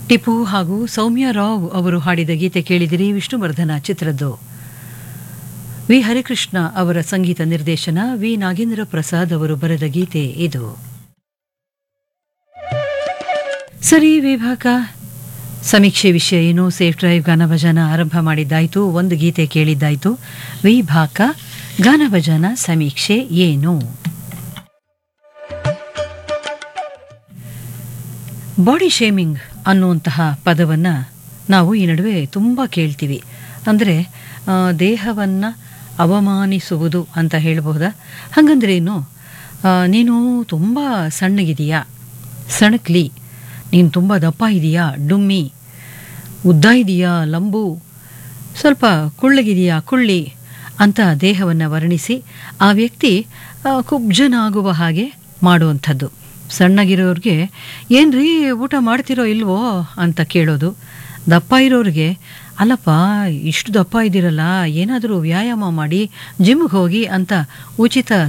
ಟಿಪ್ಪು ಹಾಗೂ ಸೌಮ್ಯ ರಾವ್ ಅವರು ಹಾಡಿದ ಗೀತೆ ಕೇಳಿದಿರಿ ವಿಷ್ಣುವರ್ಧನ ಚಿತ್ರದ್ದು ವಿ ಹರಿಕೃಷ್ಣ ಅವರ ಸಂಗೀತ ನಿರ್ದೇಶನ ವಿ ನಾಗೇಂದ್ರ ಪ್ರಸಾದ್ ಅವರು ಬರೆದ ಗೀತೆ ಇದು ಸರಿ ವಿಭಾಗ ಸಮೀಕ್ಷೆ ವಿಷಯ ಏನು ಸೇಫ್ ಡ್ರೈವ್ ಗಾನಭಜನ ಆರಂಭ ಮಾಡಿದ್ದಾಯಿತು ಒಂದು ಗೀತೆ ಕೇಳಿದ್ದಾಯಿತು ವಿಭಾಗ ಗಾನಭಜನ ಸಮೀಕ್ಷೆ ಏನು ಬಾಡಿ ಶೇಮಿಂಗ್ ಅನ್ನುವಂತಹ ಪದವನ್ನು ನಾವು ಈ ನಡುವೆ ತುಂಬ ಕೇಳ್ತೀವಿ ಅಂದರೆ ದೇಹವನ್ನು ಅವಮಾನಿಸುವುದು ಅಂತ ಹೇಳಬಹುದಾ ಹಾಗಂದ್ರೇನು ಆ, ನೀನು ತುಂಬ ಸಣ್ಣಗಿದೆಯಾ ಸಣಕ್ಲಿ ನೀನು ತುಂಬ ದಪ್ಪ ಇದೆಯಾ ಡುಮ್ಮಿ ಉದ್ದ ಇದೆಯಾ ಲಂಬು ಸ್ವಲ್ಪ ಕುಳ್ಳಗಿದೆಯಾ ಕುಳ್ಳಿ ಅಂತ ದೇಹವನ್ನು ವರ್ಣಿಸಿ ಆ ವ್ಯಕ್ತಿ ಆ, ಕುಬ್ಜನ ಆಗುವ ಹಾಗೆ ಮಾಡುವಂಥದ್ದು ಸಣ್ಣಗಿರೋರಿಗೆ ಏನ್ರಿ ಊಟ ಮಾಡ್ತಿರೋ ಇಲ್ವೋ ಅಂತ ಕೇಳೋದು ದಪ್ಪ ಇರೋರಿಗೆ ಅಲ್ಲಪ್ಪ ಇಷ್ಟು ದಪ್ಪ ಇದ್ದೀರಲ್ಲ ಏನಾದರೂ ವ್ಯಾಯಾಮ ಮಾಡಿ ಜಿಮ್ಗೆ ಹೋಗಿ ಅಂತ ಉಚಿತ